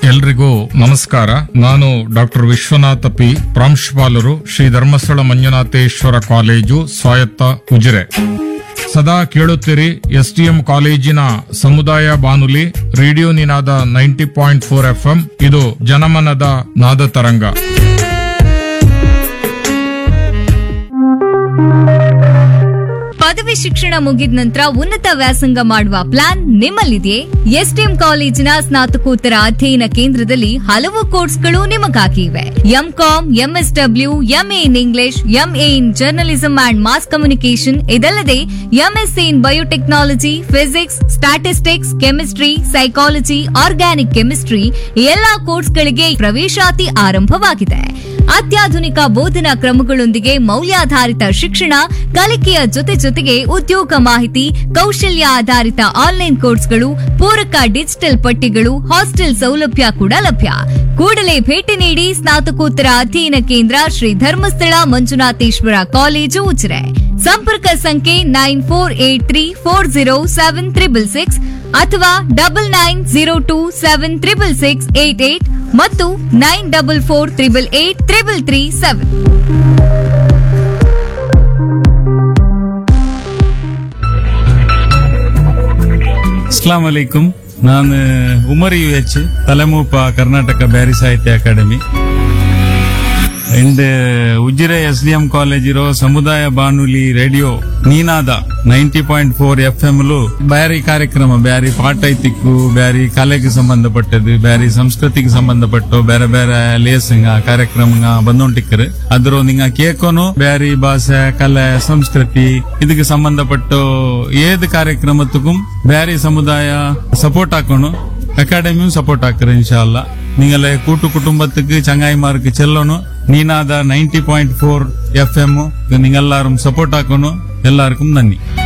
ಎಲ್ರಿಗೂ ನಮಸ್ಕಾರ ನಾನು ಡಾಕ್ಟರ್ ವಿಶ್ವನಾಥ ಪಿ ಪ್ರಾಂಶುಪಾಲರು ಶ್ರೀ ಧರ್ಮಸ್ಥಳ ಮಂಜುನಾಥೇಶ್ವರ ಕಾಲೇಜು ಸ್ವಾಯತ್ತ ಉಜಿರೆ ಸದಾ ಕೇಳುತ್ತೀರಿ ಎಸ್ಟಿಎಂ ಕಾಲೇಜಿನ ಸಮುದಾಯ ಬಾನುಲಿ radio Ninada ninety point four FM ಇದು ಜನಮನದ ನಾದ ತರಂಗ ಪದವಿ ಶಿಕ್ಷಣ ಮುಗಿದ ನಂತರ ಉನ್ನತ ವ್ಯಾಸಂಗ ಮಾಡುವ ಪ್ಲಾನ್ ನಿಮ್ಮಲ್ಲಿದೆಯೇ ಎಸ್ಟಿಎಂ ಕಾಲೇಜಿನ ಸ್ನಾತಕೋತ್ತರ ಅಧ್ಯಯನ ಕೇಂದ್ರದಲ್ಲಿ ಹಲವು ಕೋರ್ಸ್ಗಳು ನಿಮಗಾಗಿ ಇವೆ MCom MSW MA in English MA in journalism and mass communication ಇದಲ್ಲದೆ MSc in biotechnology physics statistics chemistry psychology organic chemistry ಎಲ್ಲಾ ಕೋರ್ಸ್ಗಳಿಗೆ ಪ್ರವೇಶಾತಿ ಆರಂಭವಾಗಿದೆ ಅತ್ಯಾಧುನಿಕ ಬೋಧನಾ ಕ್ರಮಗಳೊಂದಿಗೆ ಮೌಲ್ಯಾಧಾರಿತ ಶಿಕ್ಷಣ ಕಲಿಕೆಯ ಜೊತೆ ಜೊತೆಗೆ ಉದ್ಯೋಗ ಮಾಹಿತಿ ಕೌಶಲ್ಯ ಆಧಾರಿತ ಆನ್ಲೈನ್ ಕೋರ್ಸ್ಗಳು ಪೂರಕ ಡಿಜಿಟಲ್ ಪಠ್ಯಗಳು ಹಾಸ್ಟೆಲ್ ಸೌಲಭ್ಯ ಕೂಡ ಲಭ್ಯ ಕೂಡಲೇ ಭೇಟಿ ನೀಡಿ ಸ್ನಾತಕೋತ್ತರ ಅಧ್ಯಯನ ಕೇಂದ್ರ ಶ್ರೀ ಧರ್ಮಸ್ಥಳ ಮಂಜುನಾಥೇಶ್ವರ ಕಾಲೇಜು ಉಜಿರೆ ಸಂಪರ್ಕ ಸಂಖ್ಯೆ nine four eight three four zero seven triple six ಅಥವಾ double nine zero two seven triple six eight eight ಮತ್ತು nine double four triple eight triple three seven ಅಸ್ಲಾಂ ಅಲೈಕುಂ ನಾನು ಉಮರ್ ಯು ಎಚ್ ತಲೆಮೂಪ Karnataka Beary Sahitya academy and Ujire S D M college ಇರೋ ಸಮುದಾಯ ಬಾನುಲಿ radio Ninada ninety point four F M ಲು ಬ್ಯಾರಿ ಕಾರ್ಯಕ್ರಮ ಬ್ಯಾರಿ ಪಾಠ ಐತಿಕ್ಕು ಬ್ಯಾರಿ ಕಲೆಗೆ ಸಂಬಂಧಪಟ್ಟದ್ದು ಬ್ಯಾರಿ ಸಂಸ್ಕೃತಿಗೆ ಸಂಬಂಧಪಟ್ಟು ಬೇರೆ ಬೇರೆ ಲೇಸಂಗ ಕಾರ್ಯಕ್ರಮ ಬಂದೊಂಟಿಕ್ಕರು ಅದ್ರ ನಿಂಗ ಕೇಕೋನು ಬ್ಯಾರಿ ಭಾಷೆ ಕಲೆ ಸಂಸ್ಕೃತಿ ಇದಕ್ಕೆ ಸಂಬಂಧಪಟ್ಟು ಏದ್ ಕಾರ್ಯಕ್ರಮಕ್ಕೂ ಬ್ಯಾರಿ ಸಮುದಾಯ ಸಪೋರ್ಟ್ ಹಾಕೋಣ ಅಕಾಡೆಮಿயும் ಸಪೋರ್ಟ್ ಹಾಕ್ತಾರೆ ಇನ್ಶಾಲ್ಲ நீங்களே கூட்டு குடும்பத்துக்கு சங்காய்மாருக்கு செல்லணும் Ninada ninety point four FM நீங்க எல்லாரும் சப்போர்ட் ஆக்கணும் எல்லாருக்கும் நன்றி